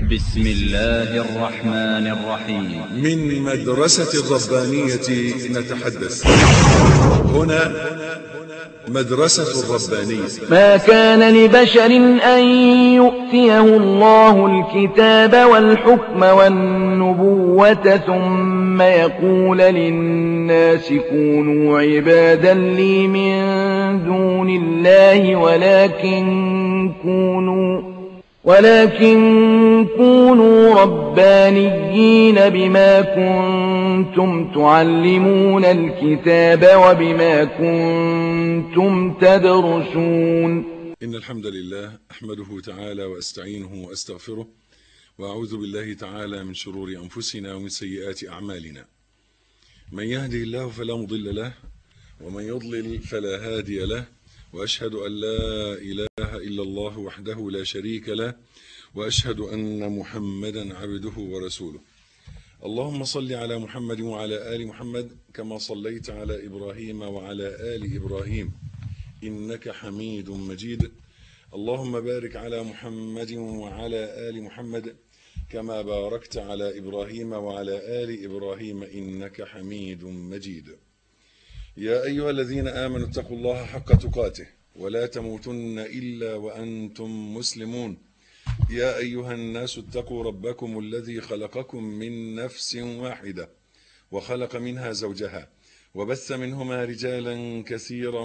بسم الله الرحمن الرحيم من مدرسة الربانية نتحدث هنا مدرسة الربانية ما كان لبشر أن يؤتيه الله الكتاب والحكم والنبوة ثم يقول للناس كونوا عبادا لي من دون الله ولكن كونوا ولكن كونوا ربانيين بما كنتم تعلمون الكتاب وبما كنتم تدرسون إن الحمد لله أحمده تعالى وأستعينه وأستغفره وأعوذ بالله تعالى من شرور أنفسنا ومن سيئات أعمالنا من يهده الله فلا مضل له ومن يضلل فلا هادي له وأشهد أن لا إله إلا الله وحده لا شريك له وأشهد أن محمدا عبده ورسوله اللهم صل على محمد وعلى آل محمد كما صليت على إبراهيم وعلى آل إبراهيم إنك حميد مجيد اللهم بارك على محمد وعلى آل محمد كما باركت على إبراهيم وعلى آل إبراهيم إنك حميد مجيد يا أيها الذين آمنوا اتقوا الله حق تقاته ولا تموتن إلا وأنتم مسلمون يا أيها الناس اتقوا ربكم الذي خلقكم من نفس واحدة وخلق منها زوجها وبث منهما رجالا كثيرا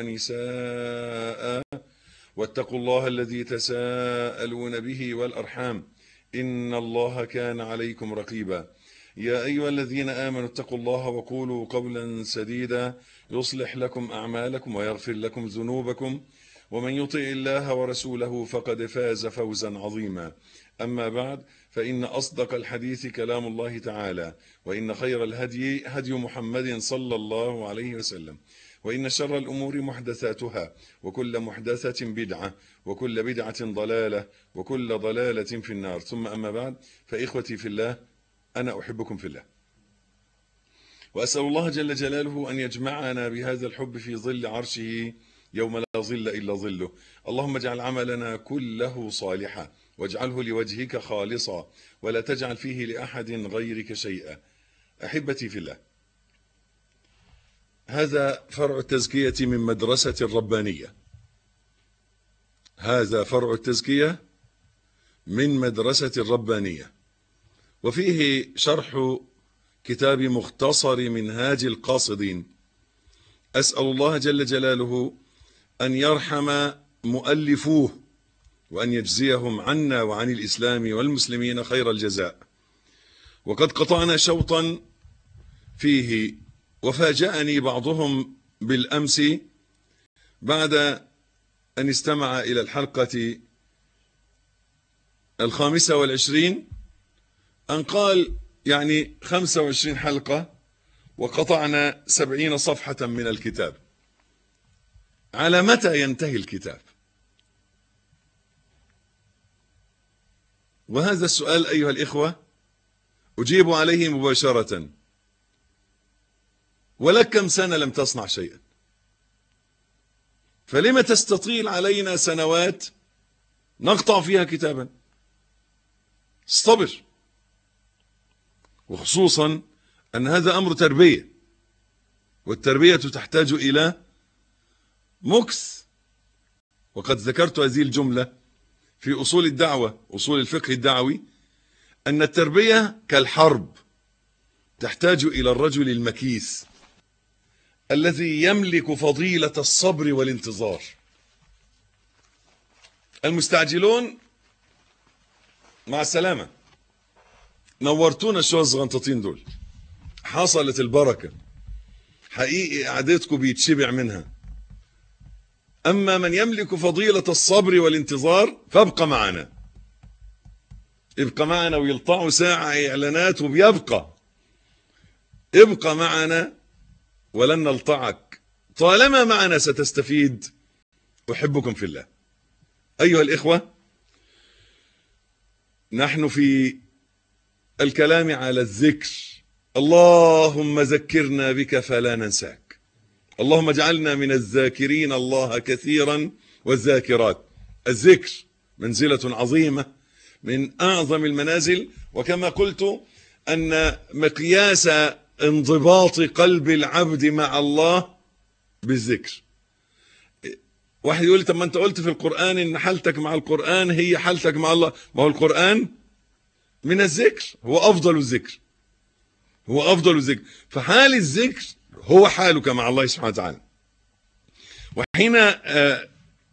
ونساء واتقوا الله الذي تساءلون به والأرحام إن الله كان عليكم رقيبا يا أيها الذين آمنوا اتقوا الله وقولوا قولا سديدا يصلح لكم أعمالكم ويغفر لكم ذنوبكم ومن يطع الله ورسوله فقد فاز فوزا عظيما أما بعد فإن أصدق الحديث كلام الله تعالى وإن خير الهدي هدي محمد صلى الله عليه وسلم وإن شر الأمور محدثاتها وكل محدثة بدعة وكل بدعة ضلالة وكل ضلالة في النار ثم أما بعد فإخوتي في الله أنا أحبكم في الله وأسأل الله جل جلاله أن يجمعنا بهذا الحب في ظل عرشه يوم لا ظل إلا ظله اللهم اجعل عملنا كله صالحا واجعله لوجهك خالصا ولا تجعل فيه لأحد غيرك شيئا أحبتي في الله هذا فرع التزكية من مدرسة الربانية هذا فرع التزكية من مدرسة الربانية وفيه شرح كتاب مختصر منهاج القاصدين أسأل الله جل جلاله أن يرحم مؤلفوه وأن يجزيهم عنا وعن الإسلام والمسلمين خير الجزاء وقد قطعنا شوطا فيه وفاجأني بعضهم بالأمس بعد أن استمع إلى الحلقة الخامسة والعشرين أن قال يعني 25 حلقة وقطعنا سبعين صفحة من الكتاب على متى ينتهي الكتاب وهذا السؤال أيها الإخوة أجيب عليه مباشرة ولك كم سنة لم تصنع شيئا فلما تستطيل علينا سنوات نقطع فيها كتابا اصطبر وخصوصا أن هذا أمر تربية والتربية تحتاج إلى مكث وقد ذكرت هذه الجملة في أصول الدعوة أصول الفقه الدعوي أن التربية كالحرب تحتاج إلى الرجل المكيس الذي يملك فضيلة الصبر والانتظار المستعجلون مع السلامة نورتونا شوية الصغنططين دول حصلت البركة حقيقي قعدتكم بيتشبع منها أما من يملك فضيلة الصبر والانتظار فابقى معنا ابقى معنا ويلطعوا ساعة إعلانات وبيبقى ابقى معنا ولن نلطعك طالما معنا ستستفيد أحبكم في الله أيها الإخوة نحن في الكلام على الذكر اللهم ذكرنا بك فلا ننساك اللهم اجعلنا من الذاكرين الله كثيرا والذاكرات الذكر منزلة عظيمة من أعظم المنازل وكما قلت أن مقياس انضباط قلب العبد مع الله بالذكر واحد يقول لي طب ما انت قلت في القرآن ان حالتك مع القرآن هي حالتك مع الله ما هو القرآن من الذكر هو أفضل الذكر هو أفضل الذكر فحال الذكر هو حالك مع الله سبحانه وتعالى وحين آه،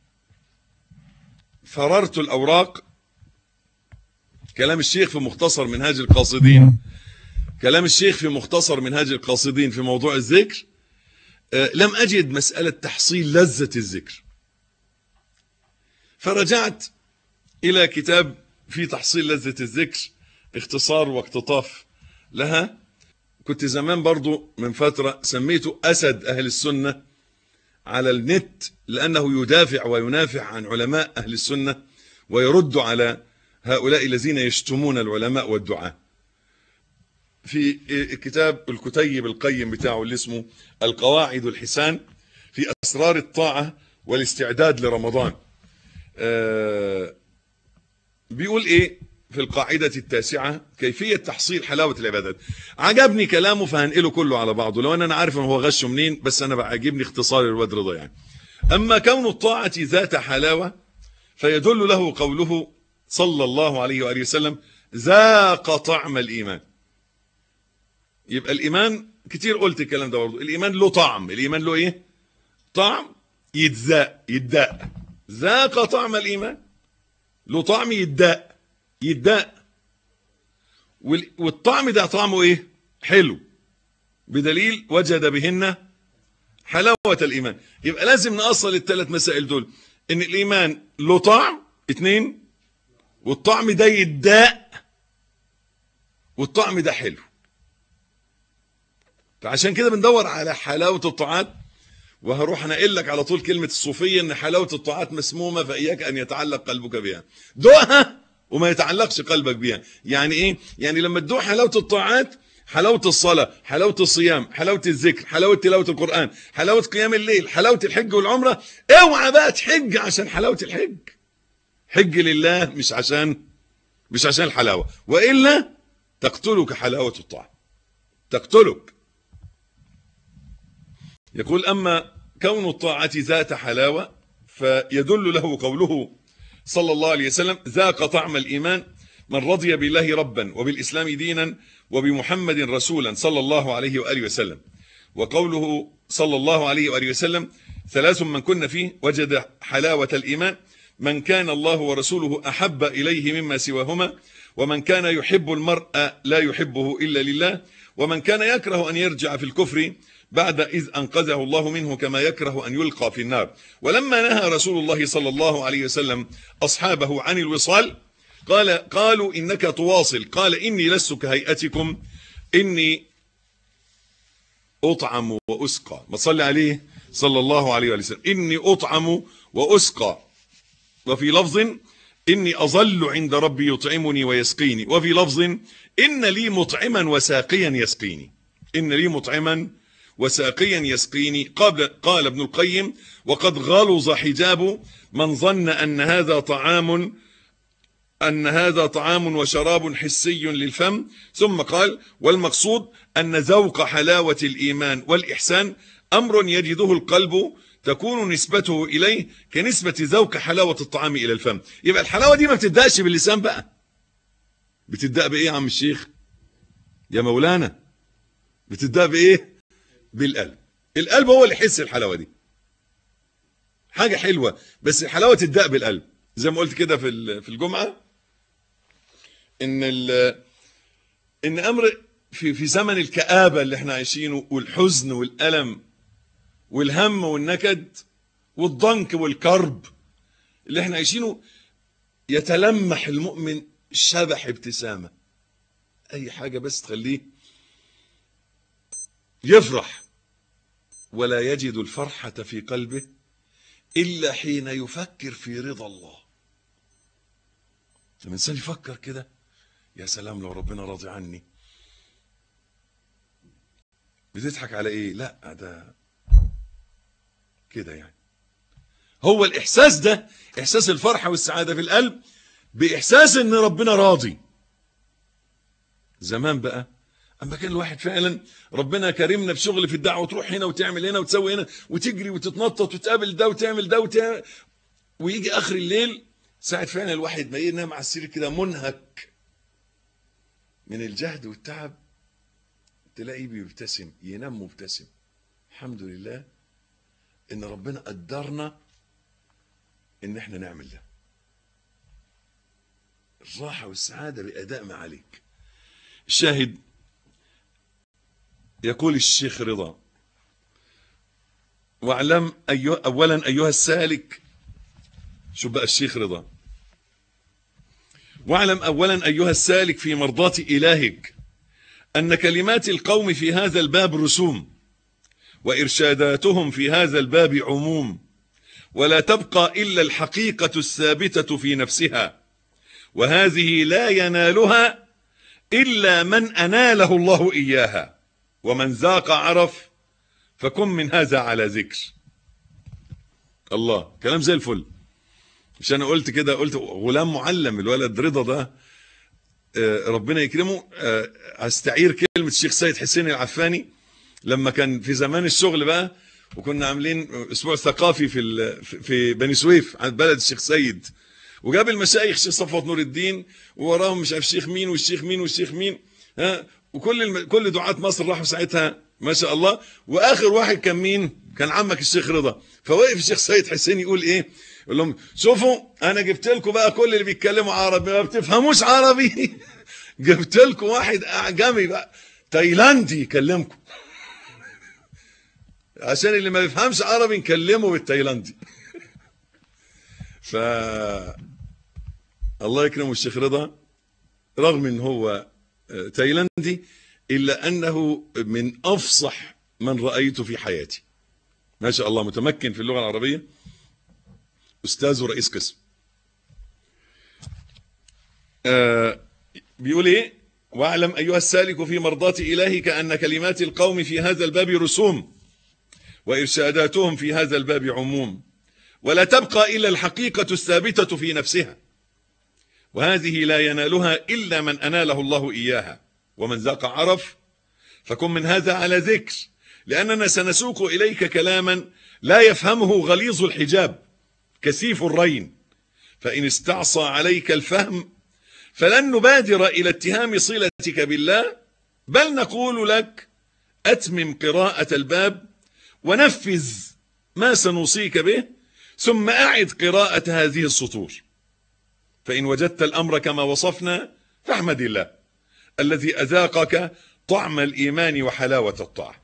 فررت الأوراق كلام الشيخ في مختصر منهاج القاصدين كلام الشيخ في مختصر منهاج القاصدين في موضوع الذكر آه، لم أجد مسألة تحصيل لذة الذكر فرجعت إلى كتاب في تحصيل لذة الذكر اختصار واقتطاف لها كنت زمان برضو من فترة سميته أسد أهل السنة على النت لأنه يدافع وينافع عن علماء أهل السنة ويرد على هؤلاء الذين يشتمون العلماء والدعاء في كتاب الكتيب القيم بتاعه اللي اسمه القواعد الحسان في أسرار الطاعة والاستعداد لرمضان آه، بيقول ايه في القاعدة التاسعة كيفية تحصيل حلاوة العبادات عجبني كلامه فهنقله كله على بعضه لو ان انا عارف ان هو غشه منين بس انا بعجبني اختصار الواد رضا يعني اما كون الطاعة ذات حلاوة فيدل له قوله صلى الله عليه وآله وسلم ذاق طعم الإيمان يبقى الإيمان كتير قلت الكلام ده برضه الإيمان له طعم الإيمان له إيه طعم يتذاق يتداق ذاق طعم الإيمان له طعم يتداق يتداق وال- والطعم ده طعمه إيه حلو بدليل وجد بهن حلاوة الإيمان يبقى لازم نأصل الثلاث مسائل دول إن الإيمان له طعم اتنين والطعم ده يتداق والطعم ده حلو فعشان كده بندور على حلاوة الطاعات وهروح انقل لك على طول كلمة الصوفية ان حلاوة الطاعات مسمومة فإياك ان يتعلق قلبك بها دوقها وما يتعلقش قلبك بها يعني ايه يعني لما تدوق حلاوة الطاعات حلاوة الصلاة حلاوة الصيام حلاوة الذكر حلاوة تلاوة القرآن حلاوة قيام الليل حلاوة الحج والعمرة اوعى بقى تحج عشان حلاوة الحج حج لله مش عشان مش عشان الحلاوة وإلا تقتلك حلاوة الطاعة تقتلك يقول أما كون الطاعة ذات حلاوة فيدل له قوله صلى الله عليه وسلم ذاق طعم الإيمان من رضي بالله ربا وبالإسلام دينا وبمحمد رسولا صلى الله عليه وآله وسلم وقوله صلى الله عليه وآله وسلم ثلاث من كن فيه وجد حلاوة الإيمان من كان الله ورسوله أحب إليه مما سواهما ومن كان يحب المرء لا يحبه إلا لله ومن كان يكره أن يرجع في الكفر بعد إذ أنقذه الله منه كما يكره أن يلقى في النار ولما نهى رسول الله صلى الله عليه وسلم أصحابه عن الوصال قال قالوا إنك تواصل قال إني لست كهيئتكم إني أطعم وأسقى ما تصلي عليه صلى الله عليه وسلم إني أطعم وأسقى وفي لفظ إني أظل عند ربي يطعمني ويسقيني وفي لفظ إن لي مطعما وساقيا يسقيني إن لي مطعما وساقيا يسقيني قال, قال ابن القيم وقد غلظ حجاب من ظن أن هذا طعام أن هذا طعام وشراب حسي للفم ثم قال والمقصود أن ذوق حلاوة الإيمان والإحسان أمر يجده القلب تكون نسبته إليه كنسبة ذوق حلاوة الطعام إلى الفم يبقى الحلاوة دي ما بتدقش باللسان بقى بتدق بإيه يا عم الشيخ يا مولانا بتدق بإيه بالقلب القلب هو اللي يحس الحلاوة دي حاجة حلوة بس الحلاوة تدق بالقلب زي ما قلت كده في في الجمعة ان ان امر في في زمن الكآبة اللي احنا عايشينه والحزن والألم والهم والنكد والضنك والكرب اللي احنا عايشينه يتلمح المؤمن شبح ابتسامة اي حاجة بس تخليه يفرح ولا يجد الفرحة في قلبه إلا حين يفكر في رضا الله لما الإنسان يفكر كده يا سلام لو ربنا راضي عني بتضحك على ايه لا ده كده يعني هو الإحساس ده إحساس الفرحة والسعادة في القلب باحساس ان ربنا راضي زمان بقى اما كان الواحد فعلا ربنا كرمنا بشغل في الدعوه وتروح هنا وتعمل هنا وتسوي هنا وتجري وتتنطط وتقابل ده وتعمل ده وتعمل ويجي اخر الليل ساعة فعلا الواحد ما ينام على السرير كده منهك من الجهد والتعب تلاقيه بيبتسم ينام مبتسم الحمد لله ان ربنا قدرنا ان احنا نعمل ده الراحة والسعادة بأداء ما عليك الشاهد يقول الشيخ رضا واعلم أيها أولا أيها السالك شو بقى الشيخ رضا واعلم أولا أيها السالك في مرضاة إلهك أن كلمات القوم في هذا الباب رسوم وإرشاداتهم في هذا الباب عموم ولا تبقى إلا الحقيقة الثابتة في نفسها وهذه لا ينالها إلا من أناله الله إياها ومن ذاق عرف فكن من هذا على ذكر الله كلام زي الفل مش انا قلت كده قلت غلام معلم الولد رضا ده ربنا يكرمه هستعير كلمة الشيخ سيد حسين العفاني لما كان في زمان الشغل بقى وكنا عاملين اسبوع ثقافي في في بني سويف عند بلد الشيخ سيد وجاب المشايخ الشيخ صفوت نور الدين ووراهم مش عارف الشيخ مين والشيخ مين والشيخ مين ها وكل الم... كل دعاة مصر راحوا ساعتها ما شاء الله واخر واحد كان مين كان عمك الشيخ رضا فوقف الشيخ سيد حسين يقول ايه يقول لهم شوفوا انا جبت لكم بقى كل اللي بيتكلموا عربي ما بتفهموش عربي جبت لكم واحد اعجمي بقى تايلاندي يكلمكم عشان اللي ما بيفهمش عربي نكلمه بالتايلاندي ف الله يكرمه الشيخ رضا رغم ان هو تايلاندي الا انه من افصح من رايته في حياتي ما شاء الله متمكن في اللغه العربيه استاذ ورئيس قسم آه بيقول ايه واعلم ايها السالك في مرضاة الهك ان كلمات القوم في هذا الباب رسوم وارشاداتهم في هذا الباب عموم ولا تبقى الا الحقيقة الثابتة في نفسها وهذه لا ينالها الا من اناله الله اياها ومن ذاق عرف فكن من هذا على ذكر لاننا سنسوق اليك كلاما لا يفهمه غليظ الحجاب كثيف الرين فإن استعصى عليك الفهم فلن نبادر إلى اتهام صلتك بالله بل نقول لك أتمم قراءة الباب ونفذ ما سنوصيك به ثم أعد قراءة هذه السطور فإن وجدت الأمر كما وصفنا فاحمد الله الذي أذاقك طعم الإيمان وحلاوة الطاعة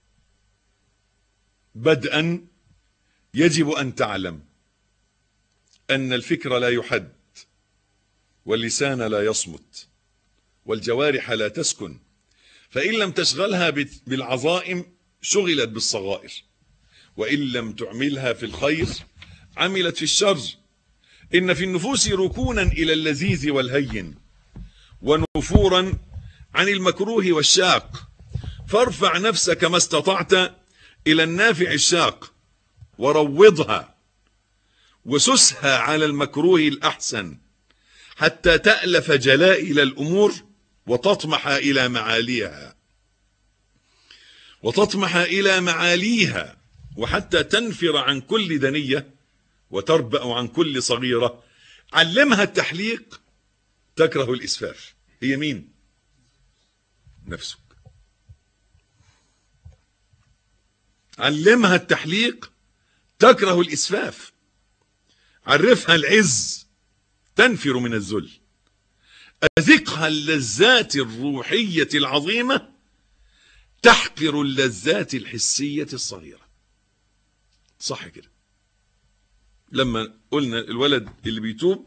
بدءا يجب أن تعلم أن الفكر لا يحد واللسان لا يصمت والجوارح لا تسكن فإن لم تشغلها بالعظائم شغلت بالصغائر وإن لم تعملها في الخير عملت في الشر إن في النفوس ركونا إلى اللذيذ والهين ونفورا عن المكروه والشاق فارفع نفسك ما استطعت إلى النافع الشاق وروضها وسسها على المكروه الأحسن حتى تألف جلائل الأمور وتطمح إلى معاليها وتطمح إلى معاليها وحتى تنفر عن كل دنية وتربأ عن كل صغيرة علمها التحليق تكره الإسفاف هي مين نفسك علمها التحليق تكره الإسفاف عرفها العز تنفر من الذل أذقها اللذات الروحية العظيمة تحقر اللذات الحسية الصغيرة صح كده لما قلنا الولد اللي بيتوب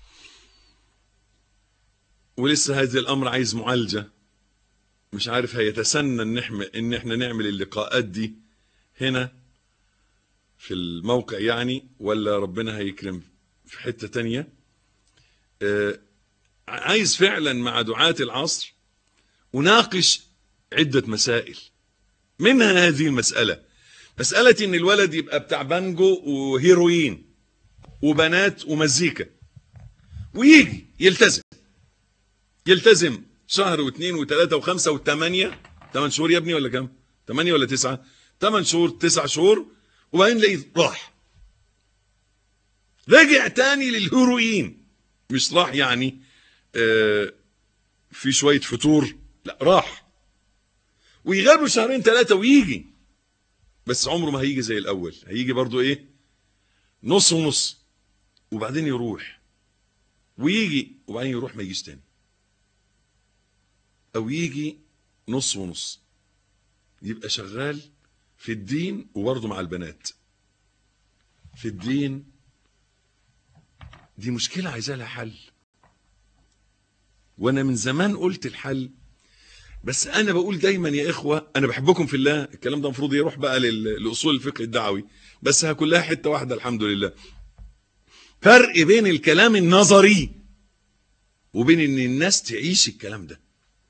ولسه هذا الأمر عايز معالجة مش عارف هيتسنى ان احنا ان احنا نعمل اللقاءات دي هنا في الموقع يعني ولا ربنا هيكرم في حتة تانية آه عايز فعلا مع دعاة العصر أناقش عدة مسائل منها هذه المسألة مسألة ان الولد يبقى بتاع بانجو وهيروين وبنات ومزيكا ويجي يلتزم يلتزم شهر واثنين وثلاثة وخمسة وثمانية ثمان شهور يا ابني ولا كم؟ ثمانية ولا تسعة؟ ثمان شهور تسع شهور وبعدين لقيت راح رجع تاني للهيروين مش راح يعني آه في شوية فتور لا راح ويغيب له شهرين ثلاثة ويجي بس عمره ما هيجي زي الأول هيجي برضو إيه نص ونص وبعدين يروح ويجي وبعدين يروح ما يجيش تاني أو يجي نص ونص يبقى شغال في الدين وبرضه مع البنات في الدين دي مشكلة عايزة لها حل وانا من زمان قلت الحل بس انا بقول دايما يا اخوة انا بحبكم في الله الكلام ده المفروض يروح بقى لل- لاصول الفقه الدعوي بس كلها حتة واحدة الحمد لله فرق بين الكلام النظري وبين ان الناس تعيش الكلام ده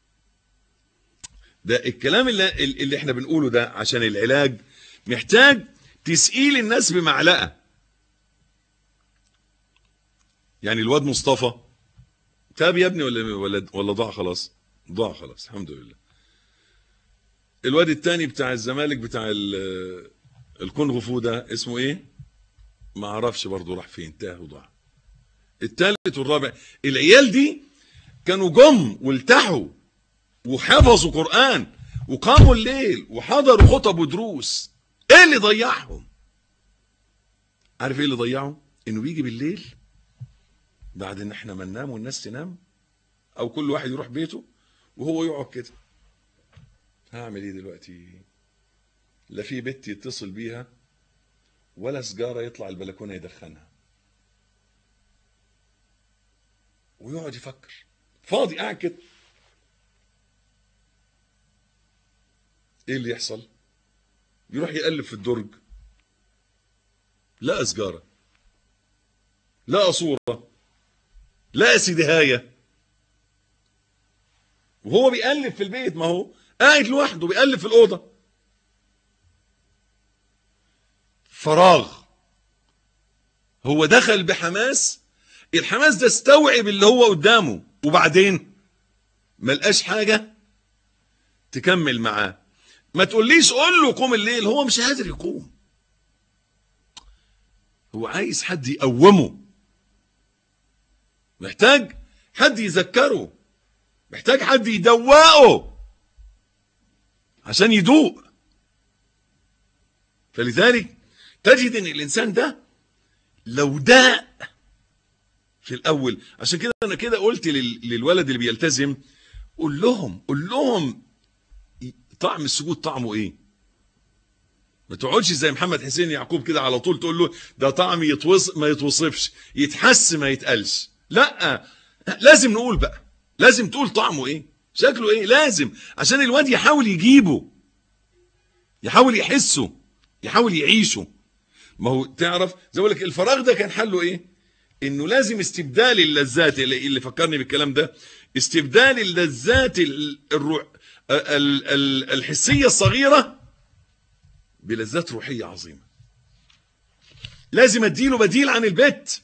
ده الكلام اللي, اللي احنا بنقوله ده عشان العلاج محتاج تسئيل الناس بمعلقة يعني الواد مصطفى تاب يا ابني ولا ولا ولا ضاع خلاص ضاع خلاص الحمد لله الواد التاني بتاع الزمالك بتاع ال- الكونغ فو ده اسمه ايه ما اعرفش برضه راح فين تاه وضاع التالت والرابع العيال دي كانوا جم والتحوا وحفظوا قرآن وقاموا الليل وحضروا خطب ودروس ايه اللي ضيعهم عارف ايه اللي ضيعهم انه بيجي بالليل بعد ان احنا ما ننام والناس تنام او كل واحد يروح بيته وهو يقعد كده هعمل ايه دلوقتي لا في بنت يتصل بيها ولا سجارة يطلع البلكونة يدخنها ويقعد يفكر فاضي قاعد كده ايه اللي يحصل يروح يقلب في الدرج لقى سجارة لقى صورة لقى سدهاية وهو بيقلب في البيت ما هو قاعد لوحده بيقلب في الأوضة فراغ هو دخل بحماس الحماس ده استوعب اللي هو قدامه وبعدين ما لقاش حاجة تكمل معاه ما تقوليش قول له قوم الليل هو مش قادر يقوم هو عايز حد يقومه محتاج حد يذكره محتاج حد يدوقه عشان يدوق فلذلك تجد ان الانسان ده لو داق في الاول عشان كده انا كده قلت لل- للولد اللي بيلتزم قول لهم قول لهم طعم السجود طعمه ايه ما تقعدش زي محمد حسين يعقوب كده على طول تقول له ده طعم يتوص ما يتوصفش يتحس ما يتقالش لا لازم نقول بقى لازم تقول طعمه ايه شكله ايه لازم عشان الواد يحاول يجيبه يحاول يحسه يحاول يعيشه ما هو تعرف زي اقول لك الفراغ ده كان حله ايه انه لازم استبدال اللذات اللي, اللي فكرني بالكلام ده استبدال اللذات ال- الروح ال- ال- الحسيه الصغيره بلذات روحيه عظيمه لازم اديله بديل عن البيت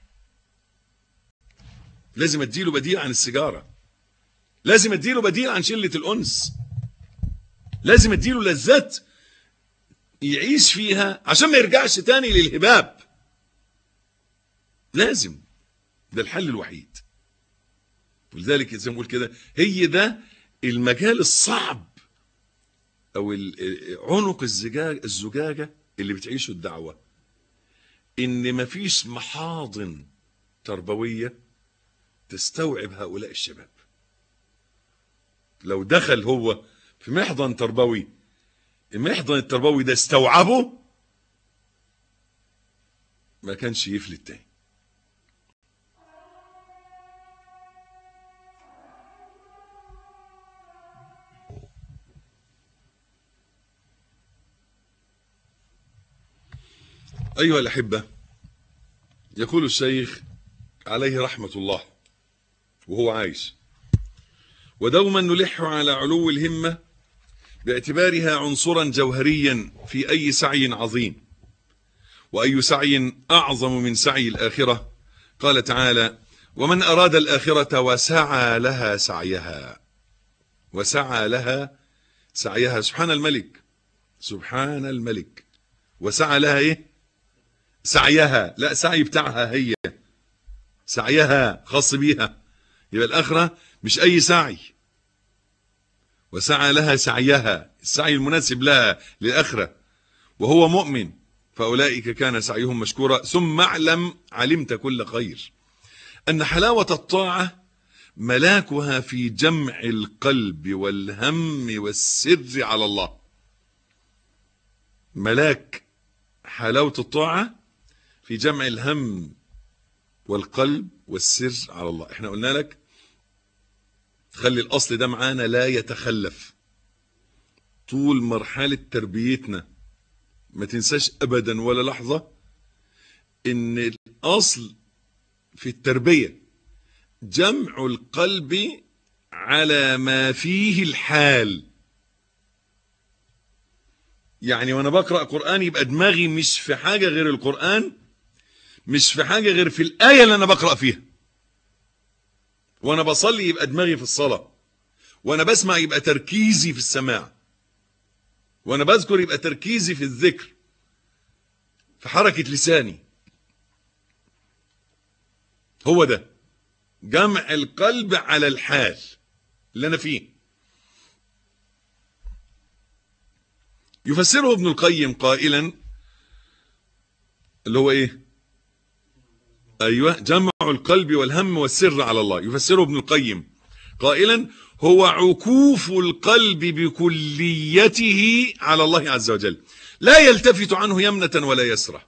لازم اديله بديل عن السيجاره لازم اديله بديل عن شله الانس لازم اديله لذات يعيش فيها عشان ما يرجعش تاني للهباب لازم ده الحل الوحيد ولذلك زي ما بقول كده هي ده المجال الصعب او ال- عنق الزجاج الزجاجه اللي بتعيشه الدعوه ان مفيش محاضن تربويه تستوعب هؤلاء الشباب لو دخل هو في محضن تربوي المحضن التربوي ده استوعبه ما كانش يفلت تاني أيها الأحبة يقول الشيخ عليه رحمة الله وهو عايش ودوما نلح على علو الهمة باعتبارها عنصرا جوهريا في أي سعي عظيم وأي سعي أعظم من سعي الآخرة قال تعالى ومن أراد الآخرة وسعى لها سعيها وسعى لها سعيها سبحان الملك سبحان الملك وسعى لها ايه سعيها لا سعي بتاعها هي سعيها خاص بيها يبقى الآخرة مش أي سعي وسعى لها سعيها السعي المناسب لها للآخرة وهو مؤمن فأولئك كان سعيهم مشكورا ثم اعلم علمت كل خير أن حلاوة الطاعة ملاكها في جمع القلب والهم والسر على الله ملاك حلاوة الطاعة في جمع الهم والقلب والسر على الله احنا قلنا لك خلي الأصل ده معانا لا يتخلف طول مرحلة تربيتنا ما تنساش أبدا ولا لحظة إن الأصل في التربية جمع القلب على ما فيه الحال يعني وانا بقرا قران يبقى دماغي مش في حاجه غير القران مش في حاجه غير في الايه اللي انا بقرا فيها وانا بصلي يبقى دماغي في الصلاه وانا بسمع يبقى تركيزي في السماع وانا بذكر يبقى تركيزي في الذكر في حركه لساني هو ده جمع القلب على الحال اللي انا فيه يفسره ابن القيم قائلا اللي هو ايه ايوه جمع القلب والهم والسر على الله يفسره ابن القيم قائلا هو عكوف القلب بكليته على الله عز وجل لا يلتفت عنه يمنة ولا يسرة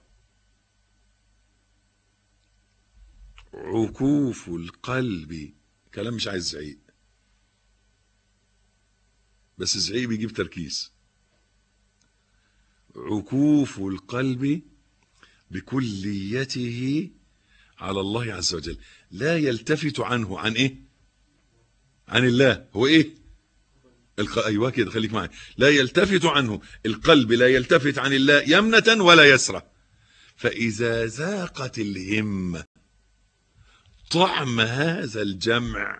عكوف القلب كلام مش عايز زعيق بس الزعيق بيجيب تركيز عكوف القلب بكليته على الله عز وجل لا يلتفت عنه عن ايه عن الله هو ايه الق... ايوه كده خليك معي لا يلتفت عنه القلب لا يلتفت عن الله يمنة ولا يسرى فإذا ذاقت الهمة طعم هذا الجمع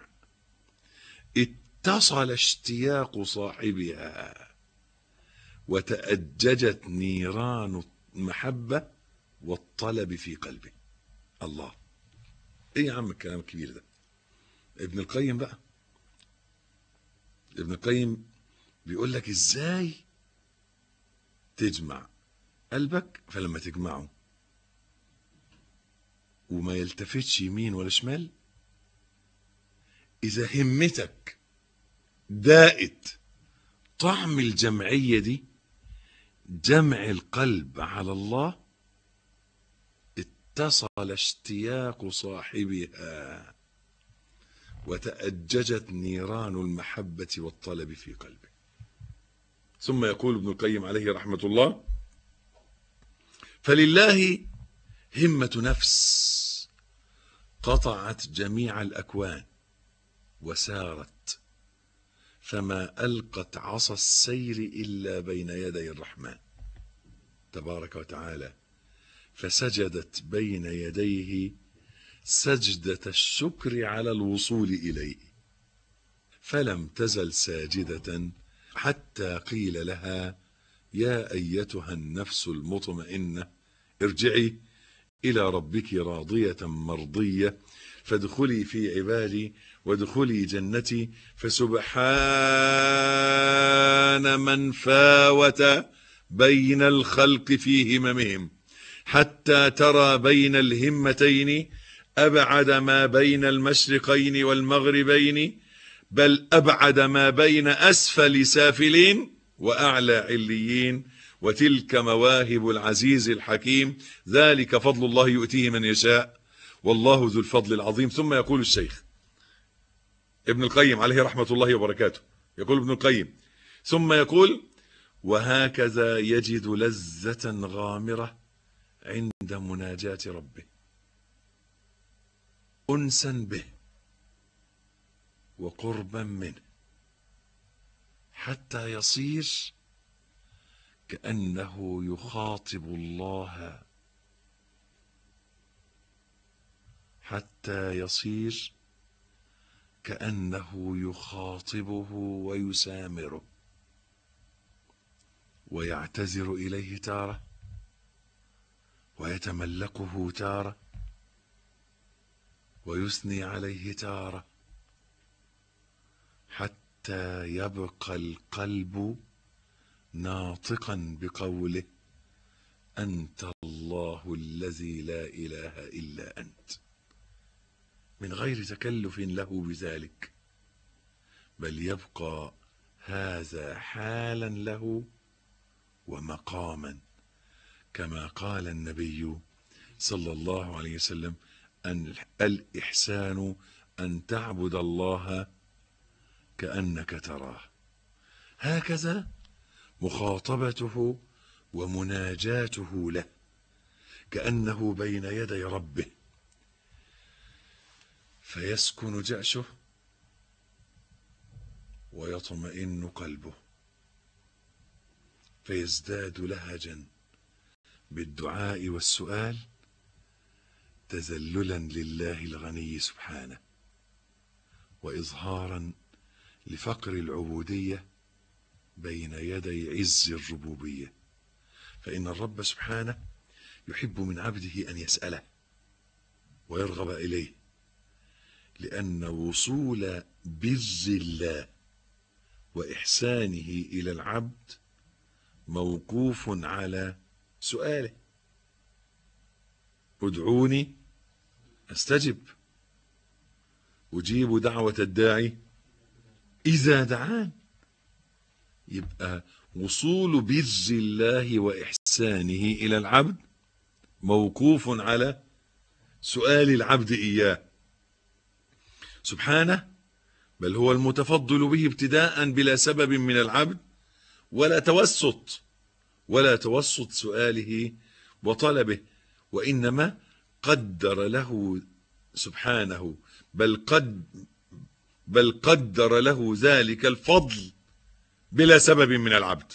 اتصل اشتياق صاحبها وتأججت نيران المحبة والطلب في قلبه الله ايه يا عم الكلام الكبير ده ابن القيم بقى ابن القيم بيقول لك ازاي تجمع قلبك فلما تجمعه وما يلتفتش يمين ولا شمال اذا همتك دائت طعم الجمعية دي جمع القلب على الله اتصل اشتياق صاحبها وتأججت نيران المحبة والطلب في قلبه ثم يقول ابن القيم عليه رحمة الله فلله همة نفس قطعت جميع الأكوان وسارت فما ألقت عصا السير إلا بين يدي الرحمن تبارك وتعالى فسجدت بين يديه سجدة الشكر على الوصول إليه فلم تزل ساجدة حتى قيل لها يا أيتها النفس المطمئنة ارجعي إلى ربك راضية مرضية فادخلي في عبادي وادخلي جنتي فسبحان من فاوت بين الخلق في هممهم حتى ترى بين الهمتين أبعد ما بين المشرقين والمغربين بل أبعد ما بين أسفل سافلين وأعلى عليين وتلك مواهب العزيز الحكيم ذلك فضل الله يؤتيه من يشاء والله ذو الفضل العظيم ثم يقول الشيخ ابن القيم عليه رحمة الله وبركاته يقول ابن القيم ثم يقول وهكذا يجد لذة غامرة عند مناجاة ربه أنسا به وقربا منه حتى يصير كأنه يخاطب الله حتى يصير كأنه يخاطبه ويسامره ويعتذر إليه تارة ويتملقه تارة ويثني عليه تارة حتى يبقى القلب ناطقا بقوله أنت الله الذي لا إله إلا أنت من غير تكلف له بذلك بل يبقى هذا حالا له ومقاما كما قال النبي صلى الله عليه وسلم أن الإحسان أن تعبد الله كأنك تراه هكذا مخاطبته ومناجاته له كأنه بين يدي ربه فيسكن جأشه ويطمئن قلبه فيزداد لهجا بالدعاء والسؤال تذللا لله الغني سبحانه واظهارا لفقر العبوديه بين يدي عز الربوبيه فان الرب سبحانه يحب من عبده ان يساله ويرغب اليه لان وصول بر الله واحسانه الى العبد موقوف على سؤاله ادعوني استجب اجيب دعوه الداعي اذا دعان يبقى وصول بر الله واحسانه الى العبد موقوف على سؤال العبد اياه سبحانه بل هو المتفضل به ابتداء بلا سبب من العبد ولا توسط ولا توسط سؤاله وطلبه وانما قدر له سبحانه بل قد بل قدر له ذلك الفضل بلا سبب من العبد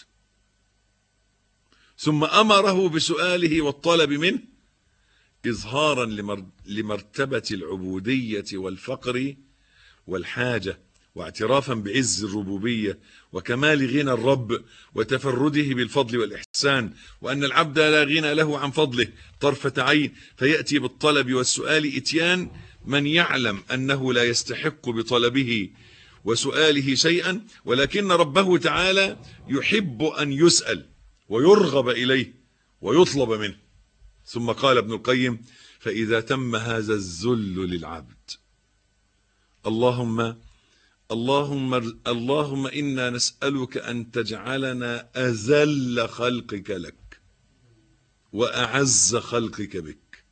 ثم امره بسؤاله والطلب منه اظهارا لمرتبه العبوديه والفقر والحاجه واعترافا بعز الربوبيه وكمال غنى الرب وتفرده بالفضل والاحسان وان العبد لا غنى له عن فضله طرفه عين فياتي بالطلب والسؤال اتيان من يعلم انه لا يستحق بطلبه وسؤاله شيئا ولكن ربه تعالى يحب ان يسال ويرغب اليه ويطلب منه ثم قال ابن القيم فاذا تم هذا الذل للعبد اللهم اللهم اللهم انا نسالك ان تجعلنا اذل خلقك لك واعز خلقك بك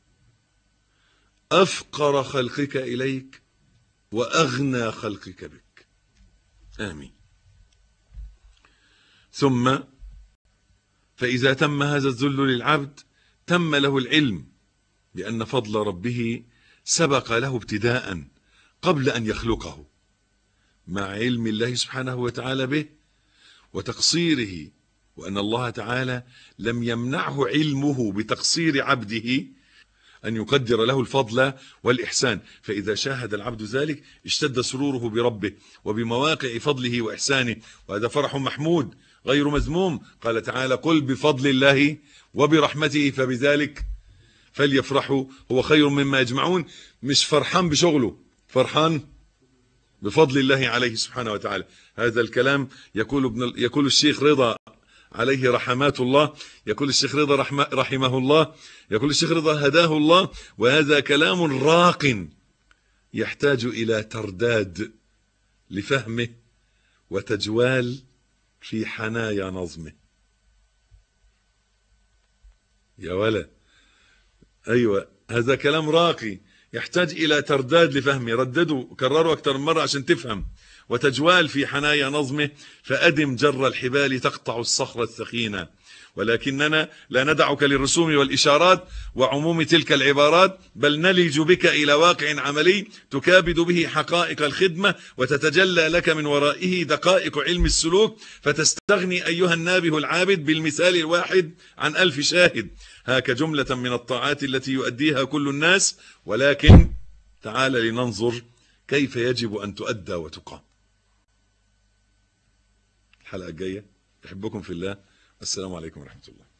افقر خلقك اليك واغنى خلقك بك امين ثم فاذا تم هذا الذل للعبد تم له العلم بان فضل ربه سبق له ابتداء قبل ان يخلقه مع علم الله سبحانه وتعالى به وتقصيره وان الله تعالى لم يمنعه علمه بتقصير عبده ان يقدر له الفضل والاحسان فاذا شاهد العبد ذلك اشتد سروره بربه وبمواقع فضله واحسانه وهذا فرح محمود غير مذموم قال تعالى قل بفضل الله وبرحمته فبذلك فليفرحوا هو خير مما يجمعون مش فرحان بشغله فرحان بفضل الله عليه سبحانه وتعالى هذا الكلام يقول ابن يقول الشيخ رضا عليه رحمات الله يقول الشيخ رضا رحمه, رحمه الله يقول الشيخ رضا هداه الله وهذا كلام راق يحتاج الى ترداد لفهمه وتجوال في حنايا نظمه يا ولا ايوه هذا كلام راقي يحتاج الى ترداد لفهمه ردده كرره اكثر من مره عشان تفهم وتجوال في حنايا نظمه فادم جر الحبال تقطع الصخر الثخينه ولكننا لا ندعك للرسوم والاشارات وعموم تلك العبارات بل نلج بك الى واقع عملي تكابد به حقائق الخدمه وتتجلى لك من ورائه دقائق علم السلوك فتستغني ايها النابه العابد بالمثال الواحد عن الف شاهد هاك جمله من الطاعات التي يؤديها كل الناس ولكن تعال لننظر كيف يجب أن تؤدى وتقام الحلقة الجاية أحبكم في الله السلام عليكم ورحمة الله